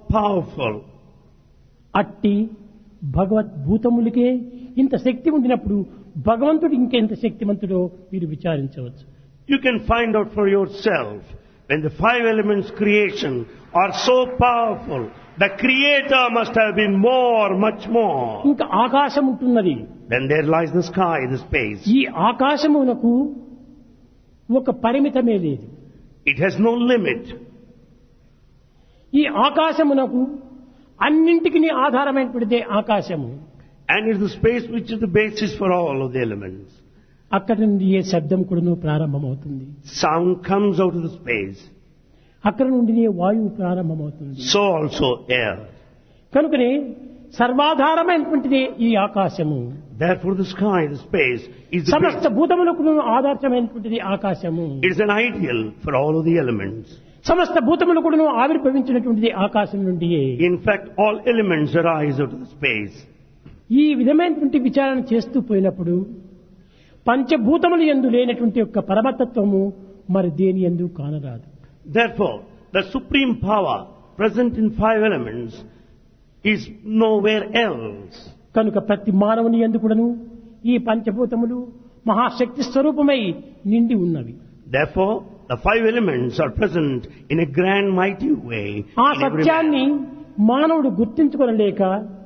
powerful. అట్టి భగవద్భూతములకే ఇంత శక్తి ఉండినప్పుడు భగవంతుడు ఇంకెంత శక్తివంతుడో మీరు విచారించవచ్చు You can find out for yourself when the five elements creation are so powerful. The creator must have been more, much more. ఇంకా ఆకాశం ఉంటున్నది Then there lies the sky, the space. ఈ ఆకాశమునకు ఒక పరిమితమే లేదు It has no limit. ఈ ఆకాశమునకు అన్నింటికి ఆధారమైనటువంటిదే ఆకాశము And it's the space which is the basis for all of the elements. అక్కడి నుండి ఏ శబ్దం కూడాను ప్రారంభమవుతుంది Sound comes out of the space. అక్కడి నుండి వాయువు ప్రారంభమవుతుంది So also air. కనుకనే సర్వాధారమైనటువంటిదే ఈ ఆకాశము Therefore the sky, the space, is the సమస్త basis. భూతములకు ఆధారమైనటువంటిది ఆకాశము It is an ideal for all of the elements. సమస్త భూతములు కూడా ఆవిర్భవించినటువంటిది ఆకాశం నుండియే In fact, all elements arise out of the space. ఈ విధమైనటువంటి విచారణ చేస్తూ పోయినప్పుడు పంచభూతములు ఎందు లేనటువంటి యొక్క పరమతత్వము మరి దేని ఎందు కానరాదు Therefore, the supreme power present in five elements is nowhere else. కనుక ప్రతి మానవుని ఎందు కూడాను ఈ పంచభూతములు మహాశక్తి స్వరూపమై నిండి ఉన్నవి Therefore, the five elements are present in a grand mighty way. ఆ in every సత్యాన్ని man. మానవుడు గుర్తించుకోలేక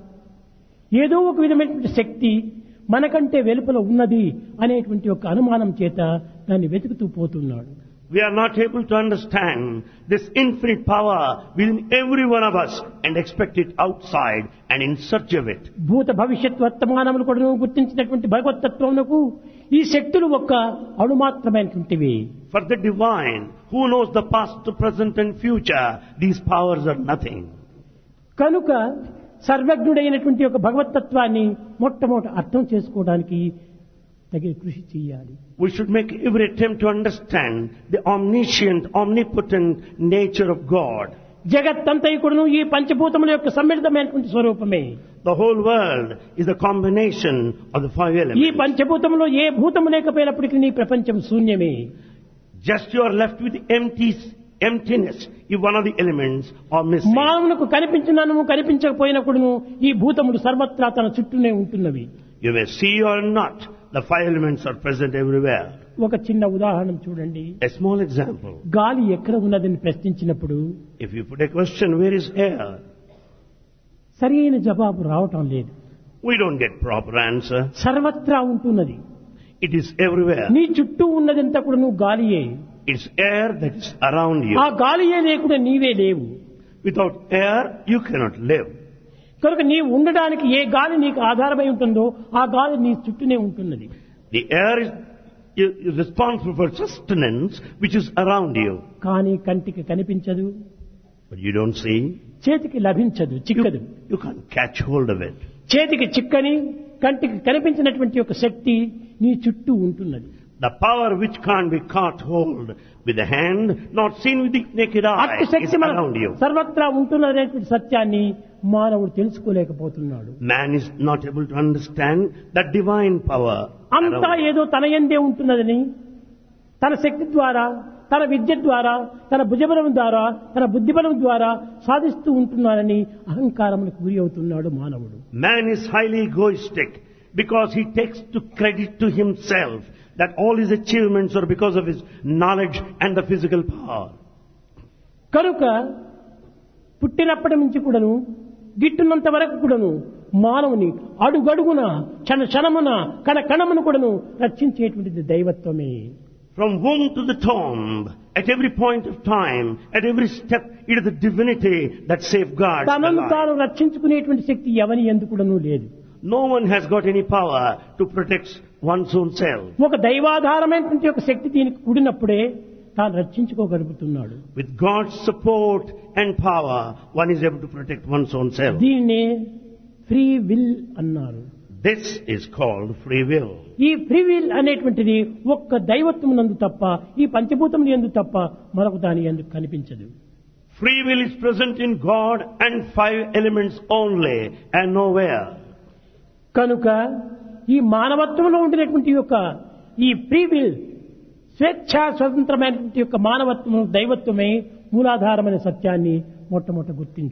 ఏదో ఒక విధమైనటువంటి శక్తి మనకంటే వెలుపల ఉన్నది అనేటువంటి ఒక అనుమానం చేత దాన్ని వెతుకుతూ పోతున్నాడు We are not able to understand this infinite power within every one of us and expect it outside and in search of it. భూత భవిష్యత్ వర్తమానములు కూడా గుర్తించినటువంటి భగవతత్వమునకు ఈ శక్తులు ఒక్క అణుమాత్రమైనటువంటివి For the divine, who knows the past, the present and future, these powers are nothing. కనుక సర్వజ్ఞుడైనటువంటి ఒక భగవతత్వాన్ని మొట్టమొదట అర్థం చేసుకోవడానికి తగిన కృషి చేయాలి We should make every attempt to understand the omniscient, omnipotent nature of God. జగత్తంతయుకుడును ఈ పంచభూతముల యొక్క సమ్మిళితమైనటువంటి స్వరూపమే The whole world is a combination of the five ఈ elements. పంచభూతములో ఏ భూతము లేకపోయినప్పటికీ నీ ప్రపంచం శూన్యమే Just you are left with empty, emptiness if one of the elements are missing. మానవులకు కనిపించినను కనిపించకపోయినప్పుడును ఈ భూతములు సర్వత్రా తన చుట్టూనే ఉంటున్నవి You may see or not, the five elements are present everywhere. ఒక చిన్న ఉదాహరణ చూడండి A small example. గాలి ఎక్కడ ఉన్నదని ప్రశ్నించినప్పుడు If you put a question, where is air? సరైన జవాబు రావటం లేదు We don't get proper answer. సర్వత్రా ఉంటున్నది It is everywhere. నీ చుట్టూ ఉన్నదంతా కూడా నువ్వు గాలియే It's air that is around you. ఆ గాలియే లేకుండా నీవే లేవు Without air, you cannot live. కనుక నీవు ఉండడానికి ఏ గాలి నీకు ఆధారమై ఉంటుందో ఆ గాలి నీ చుట్టూనే ఉంటున్నది The air is, is responsible for sustenance, which is around you. కానీ కంటికి కనిపించదు But you don't see. చేతికి లభించదు చిక్కదు You can't catch hold of it. చేతికి చిక్కని కంటికి కనిపించినటువంటి ఒక శక్తి నీ చుట్టూ ఉంటున్నది The power which can't be caught hold with the hand, not seen with the naked eye, అట్టి is శక్తి మన around you. సర్వత్రా ఉంటున్నదనేటువంటి సత్యాన్ని మానవుడు తెలుసుకోలేకపోతున్నాడు Man is not able to understand that divine power. అంతా around. ఏదో తన ఎందే ఉంటున్నదని తన శక్తి ద్వారా తన విద్య ద్వారా తన భుజబలం ద్వారా తన బుద్ధిబలం ద్వారా సాధిస్తూ ఉంటున్నానని అహంకారములకు గురి అవుతున్నాడు మానవుడు Man is highly egoistic because he takes to credit to himself that all his achievements are because of his knowledge and the physical power. కనుక పుట్టినప్పటి నుంచి కూడాను గిట్టున్నంత వరకు కూడాను మానవుని అడుగడుగున క్షణ క్షణమున కణ కణమును కూడాను రక్షించేటువంటిది దైవత్వమే From womb to the tomb, at every point of time, at every step, it is the divinity that safeguards the తనను life. తాను రక్షించుకునేటువంటి శక్తి ఎవని ఎందుకు కూడాను లేదు No one has got any power to protect one's own self. ఒక దైవాధారమైనటువంటి ఒక శక్తి దీనికి కూడినప్పుడే తాను రక్షించుకోగలుగుతున్నాడు With God's support and power, one is able to protect one's own self. దీన్నే ఫ్రీ విల్ అన్నారు This is called free will. ఈ free will అనేటువంటిది ఒక్క దైవత్వం నందు తప్ప ఈ పంచభూతములు ఎందు తప్ప మరొక దాని ఎందుకు కనిపించదు Free will is present in God and five elements only and nowhere. కనుక ఈ మానవత్వంలో ఉండినటువంటి యొక్క ఈ ఫ్రీ విల్ స్వేచ్ఛ స్వతంత్రమైనటువంటి యొక్క మానవత్వం దైవత్వమే మూలాధారమైన సత్యాన్ని మొట్టమొదట గుర్తించారు